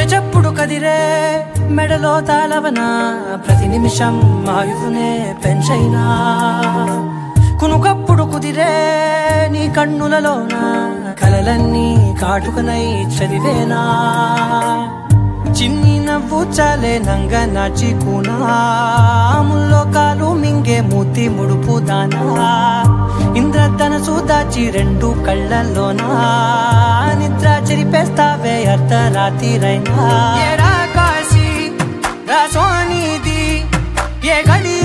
చెప్పుడు కదిరే మెడలో తాళవన ప్రతి నిమిషం ఆయుధునే పెంచైనా కునుకప్పుడు కుదిరే నీ కన్నులలోన కలలన్నీ కాటుకనై చదివేనా చిన్ని నవ్వు చాలే నంగ నాచి కూనాముల్లో కాలు మింగే మూతి ముడుపు దానా ఇంద్రధనసు దాచి రెండు కళ్ళల్లోనా నిద్ర చెరిపేస్తావే అర్ధరాత్రిరైనా ఏడా కాశీ రాసోనిది ఏ గడి